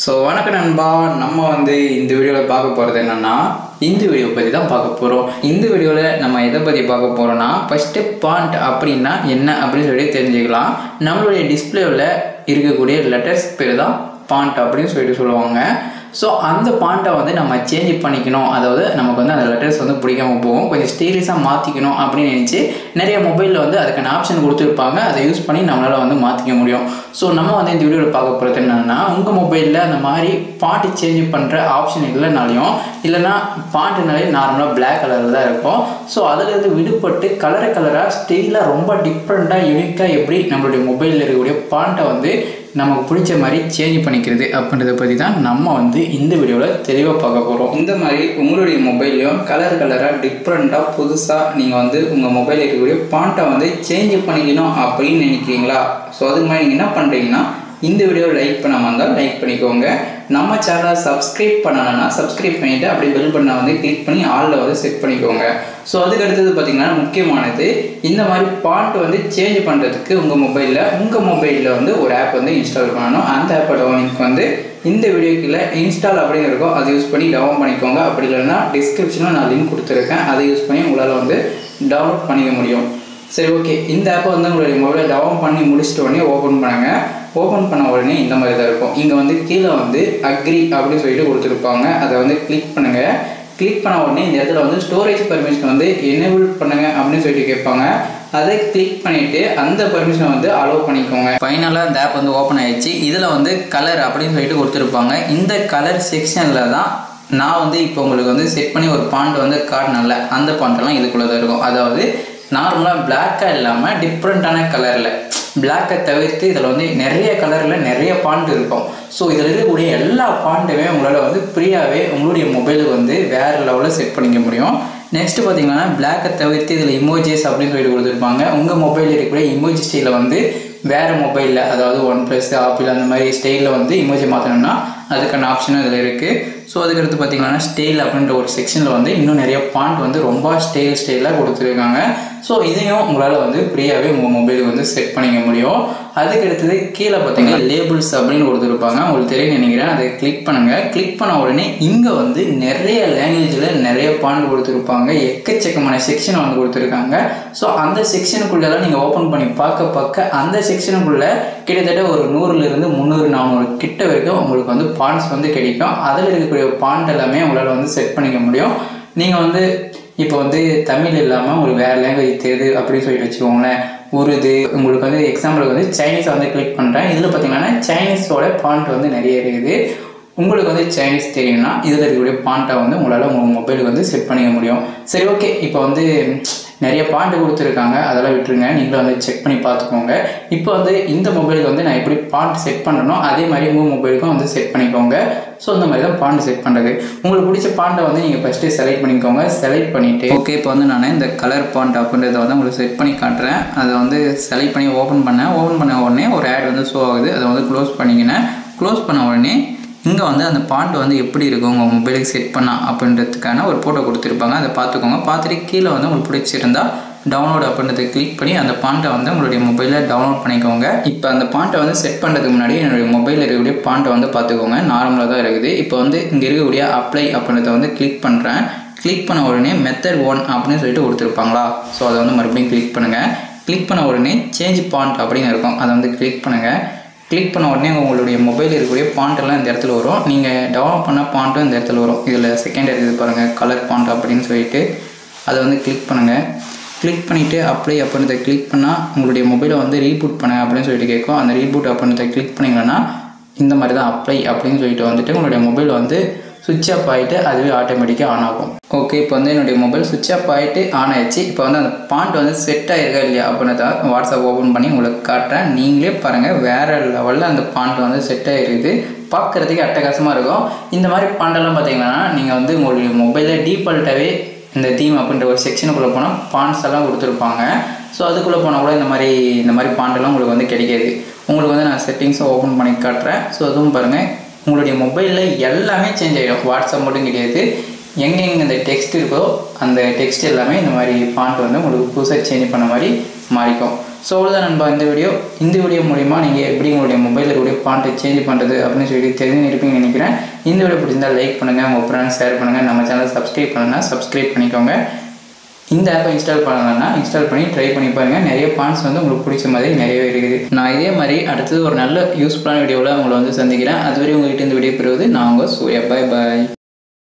so வணக்கம் நண்பா நம்ம வந்து இந்த வீடியோவில் பார்க்க போகிறது என்னென்னா இந்த வீடியோ பற்றி தான் பார்க்க போகிறோம் இந்த வீடியோவில் நம்ம எதை பற்றி பார்க்க போகிறோன்னா ஃபஸ்ட்டு பாண்ட் அப்படின்னா என்ன அப்படின்னு சொல்லி தெரிஞ்சுக்கலாம் நம்மளுடைய டிஸ்பிளேவில் இருக்கக்கூடிய லெட்டர்ஸ் பேர் தான் பாண்ட் அப்படின்னு சொல்லிட்டு சொல்லுவாங்க ஸோ அந்த பாண்ட்டை வந்து நம்ம சேஞ்ச் பண்ணிக்கணும் அதாவது நமக்கு வந்து அந்த லெட்டர்ஸ் வந்து பிடிக்காம போகும் கொஞ்சம் ஸ்டீரியஸாக மாற்றிக்கணும் அப்படின்னு நினச்சி நிறைய மொபைலில் வந்து அதுக்கான ஆப்ஷன் கொடுத்துருப்பாங்க அதை யூஸ் பண்ணி நம்மளால் வந்து மாற்றிக்க முடியும் ஸோ நம்ம வந்து இந்த வீடியோவில் பார்க்க போகிறது என்னென்னா உங்கள் மொபைலில் அந்த மாதிரி பாட்டு சேஞ்ச் பண்ணுற ஆப்ஷன் இல்லைனாலையும் இல்லைனா பாட்டுனாலே நார்மலாக பிளாக் கலரில் தான் இருக்கும் ஸோ அதிலிருந்து விடுபட்டு கலர் கலராக ஸ்டீலாக ரொம்ப டிஃப்ரெண்ட்டாக யூனிக்காக எப்படி நம்மளுடைய மொபைலில் இருக்கக்கூடிய பாண்ட்டை வந்து நமக்கு பிடிச்ச மாதிரி சேஞ்ச் பண்ணிக்கிறது அப்படின்றத பற்றி தான் நம்ம வந்து இந்த வீடியோவில் தெளிவாக பார்க்க போகிறோம் இந்த மாதிரி உங்களுடைய மொபைல்லையும் கலர் கலராக டிஃப்ரெண்ட்டாக புதுசாக நீங்கள் வந்து உங்கள் மொபைலில் இருக்கக்கூடிய பாண்ட்டை வந்து சேஞ்ச் பண்ணிக்கணும் அப்படின்னு நினைக்கிறீங்களா ஸோ அதுக்கு மாதிரி நீங்கள் என்ன பண்ணுறீங்கன்னா இந்த வீடியோ லைக் பண்ணாமல் இருந்தால் லைக் பண்ணிக்கோங்க நம்ம சேனலை சப்ஸ்கிரைப் பண்ணலைன்னா சப்ஸ்கிரைப் பண்ணிவிட்டு அப்படியே பெல் பண்ண வந்து கிளிக் பண்ணி ஆளில் வந்து செட் பண்ணிக்கோங்க ஸோ அதுக்கு அடுத்தது பார்த்திங்கன்னா முக்கியமானது இந்த மாதிரி பாண்ட் வந்து சேஞ்ச் பண்ணுறதுக்கு உங்கள் மொபைலில் உங்கள் மொபைலில் வந்து ஒரு ஆப் வந்து இன்ஸ்டால் பண்ணணும் அந்த ஆப்போட லிங்க் வந்து இந்த வீடியோக்குள்ள இன்ஸ்டால் அப்படின்னு இருக்கும் அதை யூஸ் பண்ணி டவுன் பண்ணிக்கோங்க அப்படி இல்லைன்னா டிஸ்கிரிப்ஷனில் நான் லிங்க் கொடுத்துருக்கேன் அதை யூஸ் பண்ணி உங்களால் வந்து டவுன்லோட் பண்ணிக்க முடியும் சரி ஓகே இந்த ஆப்பை வந்து உங்களுடைய மொபைலை டவுன் பண்ணி முடிச்சிட்ட உடனே ஓப்பன் பண்ணுங்கள் ஓப்பன் பண்ண உடனே இந்த மாதிரி தான் இருக்கும் இங்கே வந்து கீழே வந்து அக்ரி அப்படின்னு சொல்லிட்டு கொடுத்துருப்பாங்க அதை வந்து கிளிக் பண்ணுங்கள் கிளிக் பண்ண உடனே இந்த இடத்துல வந்து ஸ்டோரேஜ் பர்மிஷன் வந்து எனேபிள் பண்ணுங்க அப்படின்னு சொல்லிட்டு கேட்பாங்க அதை கிளிக் பண்ணிவிட்டு அந்த பர்மிஷனை வந்து அலோவ் பண்ணிக்கோங்க ஃபைனலாக இந்த ஆப் வந்து ஓப்பன் ஆயிடுச்சு இதில் வந்து கலர் அப்படின்னு சொல்லிட்டு கொடுத்துருப்பாங்க இந்த கலர் செக்ஷனில் தான் நான் வந்து இப்போ உங்களுக்கு வந்து செட் பண்ணி ஒரு பாண்ட் வந்து காட்டினல அந்த பாண்டெல்லாம் இதுக்குள்ளே தான் இருக்கும் அதாவது நார்மலாக பிளாக்காக இல்லாமல் டிஃப்ரெண்ட்டான கலரில் பிளாக்கை தவிர்த்து இதில் வந்து நிறைய கலரில் நிறைய பாண்ட் இருக்கும் ஸோ இதில் இருக்கக்கூடிய எல்லா பாண்ட்டுமே உங்களால் வந்து ஃப்ரீயாகவே உங்களுடைய மொபைலுக்கு வந்து வேறு லெவலில் செட் பண்ணிக்க முடியும் நெக்ஸ்ட் பார்த்தீங்கன்னா பிளாக்கை தவிர்த்து இதில் இமோஜிஸ் அப்படின்னு சொல்லிட்டு கொடுத்துருப்பாங்க உங்கள் மொபைலில் இருக்கக்கூடிய இமோஜி ஸ்டைலில் வந்து வேறு மொபைலில் அதாவது ஒன் ப்ளஸ் ஆப்பிள் அந்த மாதிரி ஸ்டைலில் வந்து இமோஜி மாற்றணும்னா அதுக்கான ஆப்ஷனும் இதில் இருக்குது ஸோ அதுக்கடுத்து பார்த்தீங்கன்னா ஸ்டைல் அப்படின்ற ஒரு செக்ஷனில் வந்து இன்னும் நிறைய பாண்ட் வந்து ரொம்ப ஸ்டைல் ஸ்டைலாக கொடுத்துருக்காங்க ஸோ இதையும் உங்களால் வந்து ஃப்ரீயாகவே உங்கள் மொபைலுக்கு வந்து செட் பண்ணிக்க முடியும் அதுக்கு அடுத்தது கீழே பார்த்தீங்கன்னா லேபிள்ஸ் அப்படின்னு கொடுத்துருப்பாங்க உங்களுக்கு தெரியும் நினைக்கிறேன் அதை கிளிக் பண்ணுங்கள் கிளிக் பண்ண உடனே இங்கே வந்து நிறைய லாங்குவேஜில் நிறைய பாண்ட் கொடுத்துருப்பாங்க எக்கச்சக்கமான செக்ஷன் வந்து கொடுத்துருக்காங்க ஸோ அந்த செக்ஷனுக்குள்ளெல்லாம் நீங்கள் ஓப்பன் பண்ணி பார்க்க பார்க்க அந்த செக்ஷனுக்குள்ளே கிட்டத்தட்ட ஒரு நூறுலேருந்து முந்நூறு நானூறு கிட்ட வரைக்கும் உங்களுக்கு வந்து பாண்ட்ஸ் வந்து கிடைக்கும் அதில் இருக்கக்கூடிய பாண்ட் எல்லாமே உங்களால் வந்து செட் பண்ணிக்க முடியும் நீங்கள் வந்து இப்போ வந்து தமிழ் இல்லாமல் உங்களுக்கு வேறு லாங்குவேஜ் தெரியுது அப்படின்னு சொல்லிட்டு வச்சுக்கோங்களேன் உருது உங்களுக்கு வந்து எக்ஸாம்பிளுக்கு வந்து சைனீஸை வந்து கிளிக் பண்ணுறேன் இதில் பார்த்தீங்கன்னா சைனீஸோட பாண்ட் வந்து நிறைய இருக்குது உங்களுக்கு வந்து சைனீஸ் தெரியும்னா இதில் இருக்கக்கூடிய பாண்ட்டை வந்து உங்களால் உங்கள் மொபைலுக்கு வந்து செட் பண்ணிக்க முடியும் சரி ஓகே இப்போ வந்து நிறைய பாண்ட் கொடுத்துருக்காங்க அதெல்லாம் விட்டுருங்க நீங்களும் வந்து செக் பண்ணி பார்த்துக்கோங்க இப்போ வந்து இந்த மொபைலுக்கு வந்து நான் எப்படி பாண்ட் செட் பண்ணணும் அதே மாதிரி உங்கள் மொபைலுக்கும் வந்து செட் பண்ணிக்கோங்க ஸோ இந்த மாதிரி தான் பாண்ட் செட் பண்ணுறது உங்களுக்கு பிடிச்ச பாண்டை வந்து நீங்கள் ஃபஸ்ட்டு செலக்ட் பண்ணிக்கோங்க செலக்ட் பண்ணிவிட்டு ஓகே இப்போ வந்து நான் இந்த கலர் பாண்ட் அப்படின்றத வந்து உங்களுக்கு செட் பண்ணி காட்டுறேன் அதை வந்து செலக்ட் பண்ணி ஓப்பன் பண்ணேன் ஓப்பன் பண்ண உடனே ஒரு ஆட் வந்து ஷோ ஆகுது அதை வந்து க்ளோஸ் பண்ணிக்கினேன் க்ளோஸ் பண்ண உடனே இங்கே வந்து அந்த பாண்ட் வந்து எப்படி இருக்கும் உங்கள் மொபைலுக்கு செட் பண்ணால் அப்படின்றதுக்கான ஒரு ஃபோட்டோ கொடுத்துருப்பாங்க அதை பார்த்துக்கோங்க பார்த்துட்டு கீழே வந்து உங்களுக்கு பிடிச்சிருந்தா டவுன்லோட் அப்படின்றத கிளிக் பண்ணி அந்த பாண்ட்டை வந்து உங்களுடைய மொபைலில் டவுன்லோட் பண்ணிக்கோங்க இப்போ அந்த பாண்ட்டை வந்து செட் பண்ணுறதுக்கு முன்னாடி என்னுடைய மொபைலில் இருக்கக்கூடிய பாண்ட்டை வந்து பார்த்துக்கோங்க நார்மலாக தான் இருக்குது இப்போ வந்து இங்கே இருக்கக்கூடிய அப்ளை அப்படின்றத வந்து கிளிக் பண்ணுறேன் கிளிக் பண்ண உடனே மெத்தட் ஒன் அப்படின்னு சொல்லிட்டு கொடுத்துருப்பாங்களா ஸோ அதை வந்து மறுபடியும் கிளிக் பண்ணுங்கள் கிளிக் பண்ண உடனே சேஞ்ச் பாண்ட் அப்படின்னு இருக்கும் அதை வந்து கிளிக் பண்ணுங்கள் கிளிக் பண்ண உடனே உங்களுடைய மொபைல் இருக்கக்கூடிய பாண்ட்டெல்லாம் இந்த இடத்துல வரும் நீங்கள் டவுன்லோட் பண்ண பாண்ட்டும் இந்த இடத்துல வரும் இதில் செகண்ட் இருக்குது பாருங்கள் கலர் பாண்ட் அப்படின்னு சொல்லிட்டு அதை வந்து கிளிக் பண்ணுங்கள் கிளிக் பண்ணிவிட்டு அப்ளை அப்படின்றத கிளிக் பண்ணால் உங்களுடைய மொபைலை வந்து ரீபூட் பண்ண அப்படின்னு சொல்லிட்டு கேட்கும் அந்த ரீபூட் அப்படின்றத கிளிக் பண்ணிங்கன்னா இந்த மாதிரி தான் அப்ளை அப்படின்னு சொல்லிட்டு வந்துட்டு உங்களுடைய மொபைல் வந்து சுவிட்ச் ஆஃப் ஆகிட்டு அதுவே ஆட்டோமேட்டிக்காக ஆன் ஆகும் ஓகே இப்போ வந்து என்னுடைய மொபைல் சுவிட்ச் ஆஃப் ஆகிட்டு ஆன் ஆயிடுச்சு இப்போ வந்து அந்த பாண்ட் வந்து செட் ஆகிருக்கா இல்லையா அப்படின்னு தான் வாட்ஸ்அப் ஓப்பன் பண்ணி உங்களுக்கு காட்டுறேன் நீங்களே பாருங்கள் வேறு லெவலில் அந்த பாண்ட் வந்து செட் ஆகிருக்குது பார்க்குறதுக்கு அட்டகாசமாக இருக்கும் இந்த மாதிரி பாண்டெல்லாம் பார்த்தீங்கன்னா நீங்கள் வந்து உங்களுடைய மொபைலில் டீஃபால்ட்டாகவே இந்த தீம் அப்படின்ற ஒரு செக்ஷனுக்குள்ளே போனால் பாண்ட்ஸ் எல்லாம் கொடுத்துருப்பாங்க ஸோ அதுக்குள்ளே போனால் கூட இந்த மாதிரி இந்த மாதிரி பாண்டெல்லாம் உங்களுக்கு வந்து கிடைக்காது உங்களுக்கு வந்து நான் செட்டிங்ஸை ஓப்பன் பண்ணி காட்டுறேன் ஸோ அதுவும் பாருங்கள் உங்களுடைய மொபைலில் எல்லாமே சேஞ்ச் ஆகிடும் வாட்ஸ்அப் மட்டும் கிடையாது எங்கெங்கே இந்த டெக்ஸ்ட் இருக்கோ அந்த டெக்ஸ்ட் எல்லாமே இந்த மாதிரி பாண்ட் வந்து உங்களுக்கு புதுசாக சேஞ்ச் பண்ண மாதிரி மாறிக்கும் ஸோ அவ்வளோதான் நண்பா இந்த வீடியோ இந்த வீடியோ மூலிமா நீங்கள் எப்படி உங்களுடைய மொபைலில் இருக்கக்கூடிய பாண்ட்டை சேஞ்ச் பண்ணுறது அப்படின்னு சொல்லி தெரிஞ்சுருப்பீங்கன்னு நினைக்கிறேன் இந்த வீடியோ பிடிச்சிருந்தால் லைக் பண்ணுங்கள் உங்கள் ஃப்ரெண்ட்ஸ் ஷேர் பண்ணுங்கள் நம்ம சேனல் சப்ஸ்கிரைப் பண்ணுன்னா சப்ஸ்கிரைப் பண்ணிக்கோங்க இந்த ஆப்பை இன்ஸ்டால் பண்ணலன்னா இன்ஸ்டால் பண்ணி ட்ரை பண்ணி பாருங்கள் நிறைய பாயிண்ட்ஸ் வந்து உங்களுக்கு பிடிச்ச மாதிரி நிறையவே இருக்குது நான் இதே மாதிரி அடுத்தது ஒரு நல்ல யூஸ்ஃபுல்லான வீடியோவில் உங்களை வந்து சந்திக்கிறேன் அதுவரை உங்கள்கிட்ட இந்த வீடியோ பெறுவது நான் உங்கள் சூர்யா பாய் பாய்